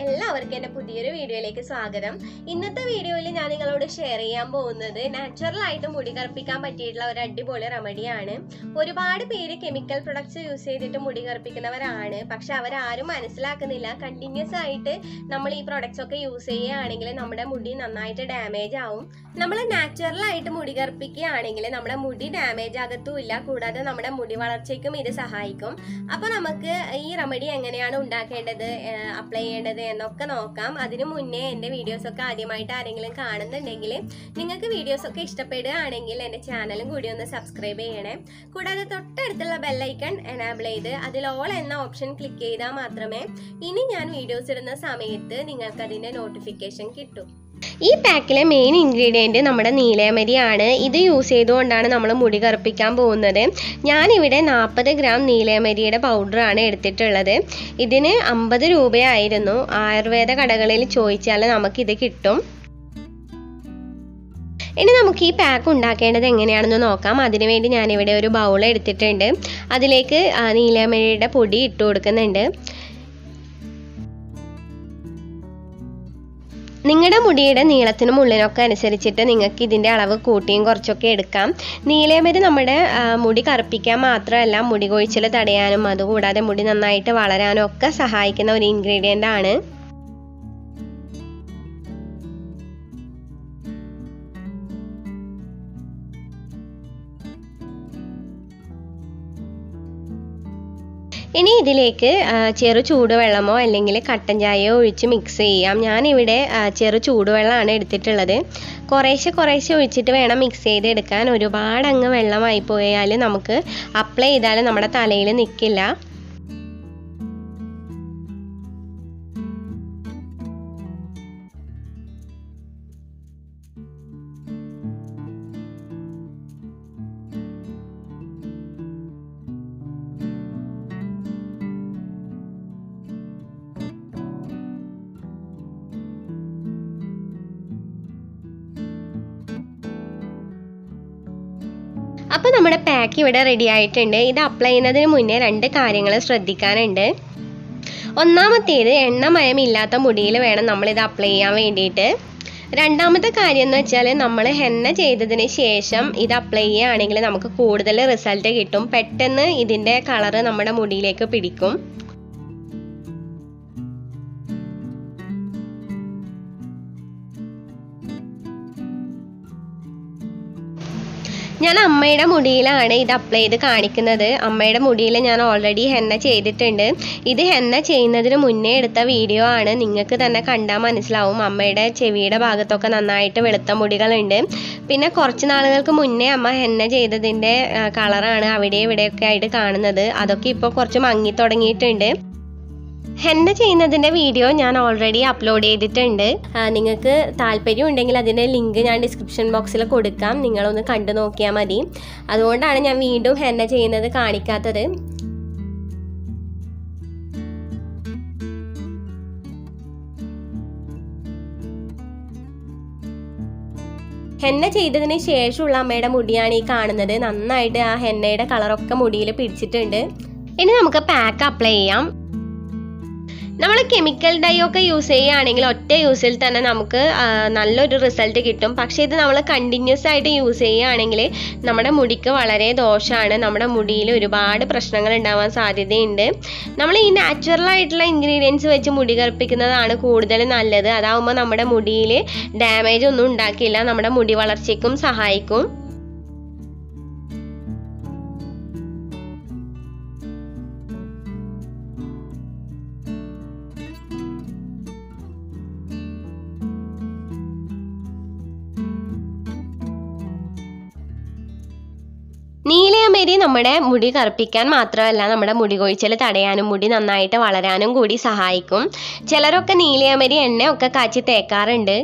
എല്ലാവർക്കും എൻ്റെ പുതിയൊരു വീഡിയോയിലേക്ക് സ്വാഗതം ഇന്നത്തെ വീഡിയോയിൽ ഞാൻ നിങ്ങളോട് ഷെയർ ചെയ്യാൻ പോകുന്നത് നാച്ചുറൽ ആയിട്ട് മുടി കറുപ്പിക്കാൻ പറ്റിയിട്ടുള്ള ഒരു അടിപൊളി റെമഡിയാണ് ഒരുപാട് പേര് കെമിക്കൽ പ്രൊഡക്ട്സ് യൂസ് ചെയ്തിട്ട് മുടി കറുപ്പിക്കുന്നവരാണ് പക്ഷെ അവരാരും മനസ്സിലാക്കുന്നില്ല കണ്ടിന്യൂസ് ആയിട്ട് നമ്മൾ ഈ പ്രൊഡക്ട്സ് ഒക്കെ യൂസ് ചെയ്യുകയാണെങ്കിൽ നമ്മുടെ മുടി നന്നായിട്ട് ഡാമേജ് ആവും നമ്മൾ നാച്ചുറൽ ആയിട്ട് മുടി കറുപ്പിക്കുകയാണെങ്കിൽ നമ്മുടെ മുടി ഡാമേജ് ആകത്തുമില്ല കൂടാതെ നമ്മുടെ മുടി വളർച്ചയ്ക്കും ഇത് സഹായിക്കും അപ്പോൾ നമുക്ക് ഈ റെമഡി എങ്ങനെയാണ് ഉണ്ടാക്കേണ്ടത് അപ്ലൈ ചെയ്യേണ്ടത് എന്നൊക്കെ നോക്കാം അതിനു മുന്നേ എൻ്റെ വീഡിയോസ് ഒക്കെ ആദ്യമായിട്ട് ആരെങ്കിലും കാണുന്നുണ്ടെങ്കിൽ നിങ്ങൾക്ക് വീഡിയോസ് ഒക്കെ ഇഷ്ടപ്പെടുകയാണെങ്കിൽ എൻ്റെ ചാനലും കൂടി ഒന്ന് സബ്സ്ക്രൈബ് ചെയ്യണേ കൂടാതെ തൊട്ടടുത്തുള്ള ബെല്ലൈക്കൺ എനാബിൾ ചെയ്ത് അതിൽ ഓൾ എന്ന ഓപ്ഷൻ ക്ലിക്ക് ചെയ്താൽ മാത്രമേ ഇനി ഞാൻ വീഡിയോസ് ഇടുന്ന സമയത്ത് നിങ്ങൾക്ക് അതിൻ്റെ നോട്ടിഫിക്കേഷൻ കിട്ടും ഈ പാക്കിലെ മെയിൻ ഇൻഗ്രീഡിയൻറ്റ് നമ്മുടെ നീലയമരിയാണ് ഇത് യൂസ് ചെയ്തുകൊണ്ടാണ് നമ്മൾ മുടി കറുപ്പിക്കാൻ പോകുന്നത് ഞാനിവിടെ നാൽപ്പത് ഗ്രാം നീലയമരിയുടെ പൗഡറാണ് എടുത്തിട്ടുള്ളത് ഇതിന് അമ്പത് രൂപയായിരുന്നു ആയുർവേദ കടകളിൽ ചോദിച്ചാൽ നമുക്കിത് കിട്ടും ഇനി നമുക്ക് ഈ പാക്ക് ഉണ്ടാക്കേണ്ടത് എങ്ങനെയാണെന്ന് നോക്കാം അതിനുവേണ്ടി ഞാനിവിടെ ഒരു ബൗൾ എടുത്തിട്ടുണ്ട് അതിലേക്ക് നീലയമരിയുടെ പൊടി ഇട്ട് കൊടുക്കുന്നുണ്ട് നിങ്ങളുടെ മുടിയുടെ നീളത്തിനും ഉള്ളിനൊക്കെ അനുസരിച്ചിട്ട് നിങ്ങൾക്ക് ഇതിൻ്റെ അളവ് കൂട്ടിയും കുറച്ചൊക്കെ എടുക്കാം നീലയമരി നമ്മുടെ മുടി കറുപ്പിക്കാൻ മാത്രമല്ല മുടി കൊഴിച്ചിൽ തടയാനും അതുകൂടാതെ മുടി നന്നായിട്ട് വളരാനും ഒക്കെ സഹായിക്കുന്ന ഒരു ഇൻഗ്രീഡിയൻ്റ് ആണ് ഇനി ഇതിലേക്ക് ചെറു ചൂടുവെള്ളമോ അല്ലെങ്കിൽ കട്ടൻ ചായയോ ഒഴിച്ച് മിക്സ് ചെയ്യാം ഞാനിവിടെ ചെറു ചൂടുവെള്ളമാണ് എടുത്തിട്ടുള്ളത് കുറേശ്ശെ കുറേശ്ശെ ഒഴിച്ചിട്ട് വേണം മിക്സ് ചെയ്തെടുക്കാൻ ഒരുപാട് അങ്ങ് വെള്ളമായി പോയാൽ നമുക്ക് അപ്ലൈ ചെയ്താൽ നമ്മുടെ തലയിൽ നിൽക്കില്ല അപ്പോൾ നമ്മുടെ പാക്ക് ഇവിടെ റെഡി ആയിട്ടുണ്ട് ഇത് അപ്ലൈ ചെയ്യുന്നതിന് മുന്നേ രണ്ട് കാര്യങ്ങൾ ശ്രദ്ധിക്കാനുണ്ട് ഒന്നാമത്തേത് എണ്ണമയമില്ലാത്ത മുടിയിൽ വേണം നമ്മളിത് അപ്ലൈ ചെയ്യാൻ വേണ്ടിയിട്ട് രണ്ടാമത്തെ കാര്യം എന്ന് വെച്ചാൽ നമ്മൾ ഹെന്ന ചെയ്തതിന് ശേഷം ഇത് അപ്ലൈ ചെയ്യുകയാണെങ്കിൽ നമുക്ക് കൂടുതൽ റിസൾട്ട് കിട്ടും പെട്ടെന്ന് ഇതിൻ്റെ കളറ് നമ്മുടെ മുടിയിലേക്ക് പിടിക്കും ഞാൻ അമ്മയുടെ മുടിയിലാണ് ഇത് അപ്ലൈ ചെയ്ത് കാണിക്കുന്നത് അമ്മയുടെ മുടിയിൽ ഞാൻ ഓൾറെഡി ഹെന്ന ചെയ്തിട്ടുണ്ട് ഇത് ഹെന്ന ചെയ്യുന്നതിന് മുന്നേ എടുത്ത വീഡിയോ ആണ് നിങ്ങൾക്ക് തന്നെ കണ്ടാൽ മനസ്സിലാവും അമ്മയുടെ ചെവിയുടെ ഭാഗത്തൊക്കെ നന്നായിട്ട് വെളുത്ത മുടികളുണ്ട് പിന്നെ കുറച്ച് നാളുകൾക്ക് മുന്നേ അമ്മ ഹെന്ന ചെയ്തതിൻ്റെ കളറാണ് അവിടെ ഇവിടെയൊക്കെ ആയിട്ട് കാണുന്നത് അതൊക്കെ ഇപ്പോൾ കുറച്ച് മങ്ങി തുടങ്ങിയിട്ടുണ്ട് ഹെന്ന ചെയ്യുന്നതിൻ്റെ വീഡിയോ ഞാൻ ഓൾറെഡി അപ്ലോഡ് ചെയ്തിട്ടുണ്ട് നിങ്ങൾക്ക് താല്പര്യം ഉണ്ടെങ്കിൽ അതിൻ്റെ ലിങ്ക് ഞാൻ ഡിസ്ക്രിപ്ഷൻ ബോക്സിൽ കൊടുക്കാം നിങ്ങളൊന്ന് കണ്ടു നോക്കിയാൽ മതി അതുകൊണ്ടാണ് ഞാൻ വീണ്ടും ഹെന്ന ചെയ്യുന്നത് കാണിക്കാത്തത് ഹെന്ന ചെയ്തതിന് ശേഷമുള്ള അമ്മയുടെ മുടിയാണ് ഈ കാണുന്നത് നന്നായിട്ട് ആ ഹെന്നയുടെ കളറൊക്കെ മുടിയിൽ പിടിച്ചിട്ടുണ്ട് ഇനി നമുക്ക് പാക്ക് അപ്ലൈ ചെയ്യാം നമ്മൾ കെമിക്കൽ ഡൈ ഒക്കെ യൂസ് ചെയ്യുകയാണെങ്കിൽ ഒറ്റ യൂസിൽ തന്നെ നമുക്ക് നല്ലൊരു റിസൾട്ട് കിട്ടും പക്ഷേ ഇത് നമ്മൾ കണ്ടിന്യൂസ് ആയിട്ട് യൂസ് ചെയ്യുകയാണെങ്കിൽ നമ്മുടെ മുടിക്ക് വളരെ ദോഷമാണ് നമ്മുടെ മുടിയിൽ ഒരുപാട് പ്രശ്നങ്ങൾ ഉണ്ടാവാൻ സാധ്യതയുണ്ട് നമ്മൾ ഈ നാച്ചുറൽ ആയിട്ടുള്ള ഇൻഗ്രീഡിയൻസ് വെച്ച് മുടി കറുപ്പിക്കുന്നതാണ് കൂടുതൽ നല്ലത് അതാവുമ്പോൾ നമ്മുടെ മുടിയിൽ ഡാമേജ് ഒന്നും ഉണ്ടാക്കില്ല നമ്മുടെ മുടി വളർച്ചയ്ക്കും സഹായിക്കും നീലയമരി നമ്മുടെ മുടി കറുപ്പിക്കാൻ മാത്രമല്ല നമ്മുടെ മുടി കൊഴിച്ചൽ തടയാനും മുടി നന്നായിട്ട് വളരാനും കൂടി സഹായിക്കും ചിലരൊക്കെ നീലയമരി എണ്ണയൊക്കെ കാച്ചി തേക്കാറുണ്ട്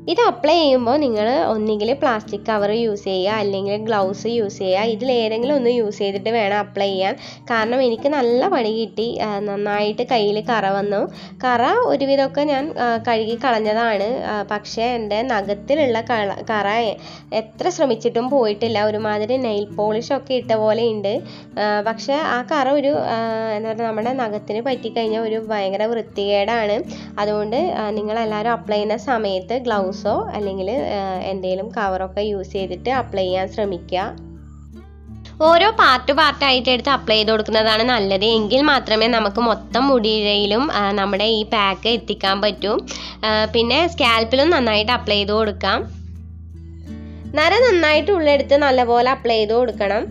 ഇത് അപ്ലൈ ചെയ്യുമ്പോൾ നിങ്ങൾ ഒന്നുകിൽ പ്ലാസ്റ്റിക് കവർ യൂസ് ചെയ്യുക അല്ലെങ്കിൽ ഗ്ലൗസ് യൂസ് ചെയ്യുക ഇതിലേതെങ്കിലും ഒന്ന് യൂസ് ചെയ്തിട്ട് വേണം അപ്ലൈ ചെയ്യാൻ കാരണം എനിക്ക് നല്ല പണി കിട്ടി ആ, നന്നായിട്ട് കയ്യിൽ കറ വന്നു കറ ഒരുവിധമൊക്കെ ഞാൻ ആ, കഴുകി കളഞ്ഞതാണ് ആ, പക്ഷേ എൻ്റെ നഖത്തിലുള്ള കള കറ എത്ര ശ്രമിച്ചിട്ടും പോയിട്ടില്ല ഒരുമാതിരി നെയിൽ പോളിഷൊക്കെ ഇട്ട പോലെ ഉണ്ട് ആ, പക്ഷേ ആ കറ ഒരു ആ, എന്താ പറയുക നമ്മുടെ നഖത്തിന് പറ്റിക്കഴിഞ്ഞാൽ ഒരു ഭയങ്കര വൃത്തികേടാണ് അതുകൊണ്ട് ആ, നിങ്ങളെല്ലാവരും അപ്ലൈ ചെയ്യുന്ന സമയത്ത് ഗ്ലൗസോ അല്ലെങ്കിൽ എന്തെങ്കിലും കവറൊക്കെ യൂസ് ചെയ്തിട്ട് അപ്ലൈ ചെയ്യാൻ ശ്രമിക്കുക ഓരോ പാർട്ട് പാർട്ടായിട്ട് എടുത്ത് അപ്ലൈ ചെയ്ത് കൊടുക്കുന്നതാണ് നല്ലത് എങ്കിൽ മാത്രമേ നമുക്ക് മൊത്തം മുടിയിലും ആ, നമ്മുടെ ഈ പാക്ക് എത്തിക്കാൻ പറ്റൂ ആ, പിന്നെ സ്കാൽപ്പിലും നന്നായിട്ട് അപ്ലൈ ചെയ്ത് കൊടുക്കാം നര നന്നായിട്ട് ഉള്ളെടുത്ത് നല്ലപോലെ അപ്ലൈ ചെയ്ത് കൊടുക്കണം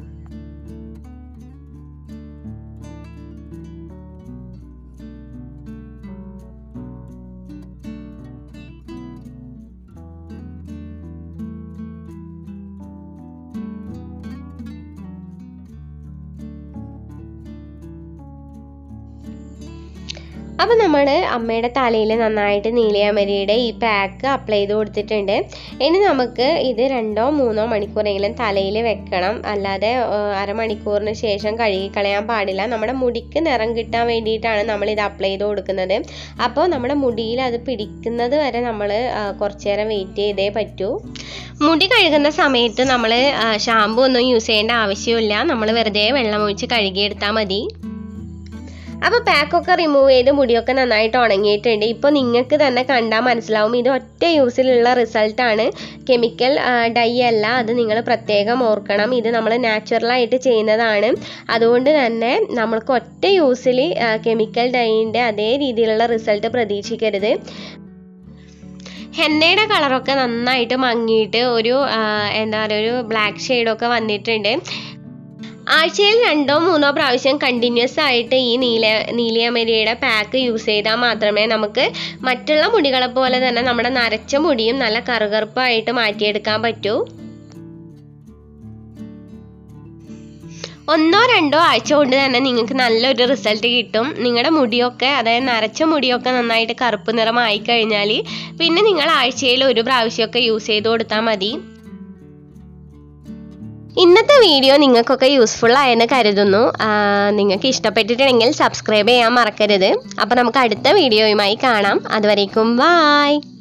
അപ്പം നമ്മൾ അമ്മയുടെ തലയിൽ നന്നായിട്ട് നീലയാമരിയുടെ ഈ പാക്ക് അപ്ലൈ ചെയ്ത് കൊടുത്തിട്ടുണ്ട് ഇനി നമുക്ക് ഇത് രണ്ടോ മൂന്നോ മണിക്കൂറെങ്കിലും തലയിൽ വെക്കണം അല്ലാതെ ആ, അരമണിക്കൂറിന് ശേഷം കഴുകി കളയാൻ പാടില്ല നമ്മുടെ മുടിക്ക് നിറം കിട്ടാൻ വേണ്ടിയിട്ടാണ് നമ്മൾ ഇത് അപ്ലൈ ചെയ്ത് കൊടുക്കുന്നത് അപ്പോൾ നമ്മുടെ മുടിയിൽ അത് പിടിക്കുന്നത് വരെ നമ്മൾ കുറച്ച് നേരം വെയിറ്റ് ചെയ്തേ പറ്റൂ മുടി കഴുകുന്ന സമയത്ത് നമ്മൾ ഷാമ്പു ഒന്നും യൂസ് ചെയ്യേണ്ട ആവശ്യമില്ല നമ്മൾ വെറുതെ വെള്ളം ഒഴിച്ച് കഴുകിയെടുത്താൽ മതി അപ്പോൾ പാക്കൊക്കെ റിമൂവ് ചെയ്ത് മുടിയൊക്കെ നന്നായിട്ട് ഉണങ്ങിയിട്ടുണ്ട് ഇപ്പോൾ നിങ്ങൾക്ക് തന്നെ കണ്ടാൽ മനസ്സിലാവും ഇത് ഒറ്റ യൂസിലുള്ള റിസൾട്ടാണ് കെമിക്കൽ ഡൈ അല്ല അത് നിങ്ങൾ പ്രത്യേകം ഓർക്കണം ഇത് നമ്മൾ നാച്ചുറലായിട്ട് ചെയ്യുന്നതാണ് അതുകൊണ്ട് തന്നെ നമ്മൾക്ക് ഒറ്റ യൂസിൽ കെമിക്കൽ ഡൈൻ്റെ അതേ രീതിയിലുള്ള റിസൾട്ട് പ്രതീക്ഷിക്കരുത് ഹെന്നയുടെ കളറൊക്കെ നന്നായിട്ട് മങ്ങിയിട്ട് ഒരു ആ, എന്താ പറയുക ഒരു ബ്ലാക്ക് ഷെയ്ഡൊക്കെ വന്നിട്ടുണ്ട് ആഴ്ചയിൽ രണ്ടോ മൂന്നോ പ്രാവശ്യം കണ്ടിന്യൂസ് ആയിട്ട് ഈ നീല നീലിയമരിയുടെ പാക്ക് യൂസ് ചെയ്താൽ മാത്രമേ നമുക്ക് മറ്റുള്ള മുടികളെ പോലെ തന്നെ നമ്മുടെ നരച്ച മുടിയും നല്ല കറുകറുപ്പായിട്ട് മാറ്റിയെടുക്കാൻ പറ്റൂ ഒന്നോ രണ്ടോ ആഴ്ച കൊണ്ട് തന്നെ നിങ്ങൾക്ക് നല്ലൊരു റിസൾട്ട് കിട്ടും നിങ്ങളുടെ മുടിയൊക്കെ അതായത് നരച്ച മുടിയൊക്കെ നന്നായിട്ട് കറുപ്പ് നിറമായി കഴിഞ്ഞാൽ പിന്നെ നിങ്ങൾ ആഴ്ചയിൽ ഒരു പ്രാവശ്യമൊക്കെ യൂസ് ചെയ്ത് കൊടുത്താൽ മതി ഇന്നത്തെ വീഡിയോ നിങ്ങൾക്കൊക്കെ യൂസ്ഫുൾ ആയെന്ന് കരുതുന്നു ആ, നിങ്ങൾക്ക് ഇഷ്ടപ്പെട്ടിട്ടുണ്ടെങ്കിൽ സബ്സ്ക്രൈബ് ചെയ്യാൻ മറക്കരുത് അപ്പോൾ നമുക്ക് അടുത്ത വീഡിയോയുമായി കാണാം അതുവരേക്കും ബായ്